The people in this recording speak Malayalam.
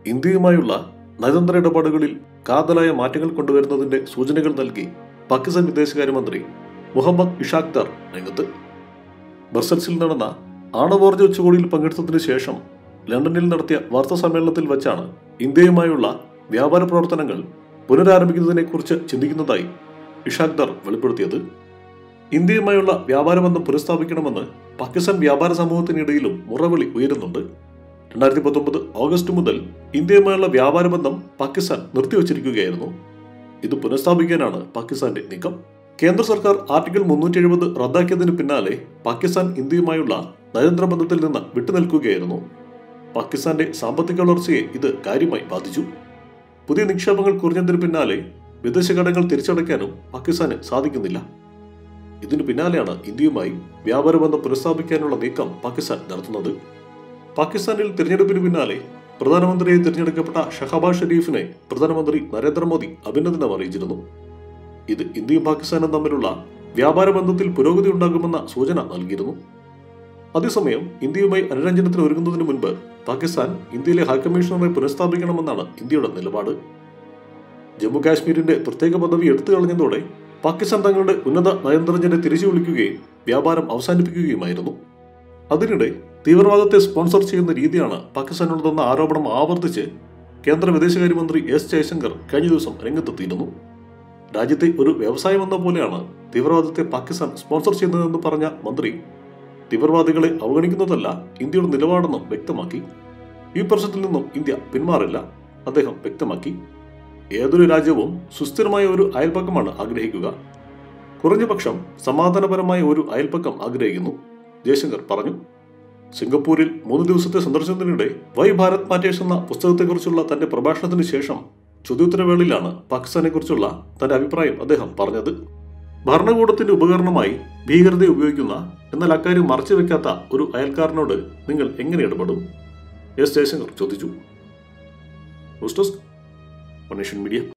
ഇന്ത്യയുമായുള്ള നയതന്ത്ര ഇടപാടുകളിൽ കാതലായ മാറ്റങ്ങൾ കൊണ്ടുവരുന്നതിന്റെ സൂചനകൾ നൽകി പാകിസ്ഥാൻ വിദേശകാര്യമന്ത്രി മുഹമ്മദ് ഇഷാഖ്ദർ രംഗത്ത് ബ്രസൽസിൽ നടന്ന ആണവോർജ ഉച്ചകോടിയിൽ പങ്കെടുത്തതിനു ശേഷം ലണ്ടനിൽ നടത്തിയ വാർത്താ സമ്മേളനത്തിൽ വച്ചാണ് ഇന്ത്യയുമായുള്ള വ്യാപാര പ്രവർത്തനങ്ങൾ പുനരാരംഭിക്കുന്നതിനെക്കുറിച്ച് ചിന്തിക്കുന്നതായി ഇഷാഖ്ദർ വെളിപ്പെടുത്തിയത് ഇന്ത്യയുമായുള്ള വ്യാപാര ബന്ധം പുനഃസ്ഥാപിക്കണമെന്ന് പാകിസ്ഥാൻ വ്യാപാര സമൂഹത്തിനിടയിലും മുറവിളി ഉയരുന്നുണ്ട് രണ്ടായിരത്തി പത്തൊമ്പത് ഓഗസ്റ്റ് മുതൽ ഇന്ത്യയുമായുള്ള വ്യാപാര ബന്ധം പാകിസ്ഥാൻ നിർത്തിവച്ചിരിക്കുകയായിരുന്നു ഇത് പുനഃസ്ഥാപിക്കാനാണ് പാകിസ്ഥാന്റെ നീക്കം കേന്ദ്ര സർക്കാർ ആർട്ടിക്കിൾ മുന്നൂറ്റി എഴുപത് റദ്ദാക്കിയതിന് പിന്നാലെ പാകിസ്ഥാൻ ഇന്ത്യയുമായുള്ള നയതന്ത്ര ബന്ധത്തിൽ നിന്ന് വിട്ടുനിൽക്കുകയായിരുന്നു പാകിസ്ഥാന്റെ സാമ്പത്തിക വളർച്ചയെ ഇത് കാര്യമായി ബാധിച്ചു പുതിയ നിക്ഷേപങ്ങൾ കുറഞ്ഞതിന് പിന്നാലെ വിദേശ കടങ്ങൾ തിരിച്ചടയ്ക്കാനും പാകിസ്ഥാന് സാധിക്കുന്നില്ല ഇതിനു പിന്നാലെയാണ് ഇന്ത്യയുമായി വ്യാപാര ബന്ധം പുനഃസ്ഥാപിക്കാനുള്ള നീക്കം പാകിസ്ഥാൻ നടത്തുന്നത് പാകിസ്ഥാനിൽ തിരഞ്ഞെടുപ്പിന് പിന്നാലെ പ്രധാനമന്ത്രിയെ തിരഞ്ഞെടുക്കപ്പെട്ട ഷഹബാസ് ഷെരീഫിനെ പ്രധാനമന്ത്രി നരേന്ദ്രമോദി അഭിനന്ദനം അറിയിച്ചിരുന്നു ഇത് ഇന്ത്യയും പാകിസ്ഥാനും തമ്മിലുള്ള വ്യാപാര ബന്ധത്തിൽ പുരോഗതി ഉണ്ടാകുമെന്ന സൂചന നൽകിയിരുന്നു അതേസമയം ഇന്ത്യയുമായി അനുരഞ്ജനത്തിന് ഒരുങ്ങുന്നതിന് മുൻപ് പാകിസ്ഥാൻ ഇന്ത്യയിലെ ഹൈക്കമ്മീഷണറെ പുനഃസ്ഥാപിക്കണമെന്നാണ് ഇന്ത്യയുടെ നിലപാട് ജമ്മു കാശ്മീരിന്റെ പ്രത്യേക പദവി എടുത്തു കളഞ്ഞതോടെ പാകിസ്ഥാൻ തങ്ങളുടെ ഉന്നത നയതന്ത്രജ്ഞരെ തിരിച്ചു വിളിക്കുകയും വ്യാപാരം അവസാനിപ്പിക്കുകയുമായിരുന്നു അതിനിടെ തീവ്രവാദത്തെ സ്പോൺസർ ചെയ്യുന്ന രീതിയാണ് പാകിസ്ഥാനുള്ളതെന്ന ആരോപണം ആവർത്തിച്ച് കേന്ദ്ര വിദേശകാര്യമന്ത്രി എസ് ജയശങ്കർ കഴിഞ്ഞ ദിവസം രംഗത്തെത്തിയിരുന്നു രാജ്യത്തെ ഒരു വ്യവസായമെന്ന പോലെയാണ് തീവ്രവാദത്തെ പാകിസ്ഥാൻ സ്പോൺസർ ചെയ്യുന്നതെന്ന് പറഞ്ഞ മന്ത്രി തീവ്രവാദികളെ അവഗണിക്കുന്നതല്ല ഇന്ത്യയുടെ നിലപാടെന്നും വ്യക്തമാക്കി ഈ പ്രശ്നത്തിൽ നിന്നും ഇന്ത്യ പിന്മാറില്ല അദ്ദേഹം വ്യക്തമാക്കി ഏതൊരു രാജ്യവും സുസ്ഥിരമായ ഒരു അയൽപക്കമാണ് ആഗ്രഹിക്കുക കുറഞ്ഞ പക്ഷം സമാധാനപരമായ ഒരു അയൽപക്കം ആഗ്രഹിക്കുന്നു ജയശങ്കർ പറഞ്ഞു സിംഗപ്പൂരിൽ മൂന്ന് ദിവസത്തെ സന്ദർശനത്തിനിടെ വൈ ഭാരത് മാറ്റേഴ്സ് എന്ന പുസ്തകത്തെക്കുറിച്ചുള്ള തന്റെ പ്രഭാഷണത്തിന് ശേഷം ചോദ്യോത്തരവേളയിലാണ് പാകിസ്ഥാനെക്കുറിച്ചുള്ള തന്റെ അഭിപ്രായം അദ്ദേഹം പറഞ്ഞത് ഭരണകൂടത്തിന്റെ ഉപകരണമായി ഭീകരതയെ ഉപയോഗിക്കുന്ന എന്നാൽ അക്കാര്യം മറച്ചുവെക്കാത്ത ഒരു അയൽക്കാരനോട് നിങ്ങൾ എങ്ങനെ ഇടപെടും എസ് ജയശങ്കർ ചോദിച്ചു ന്യൂസ് ഡെസ്ക് മീഡിയ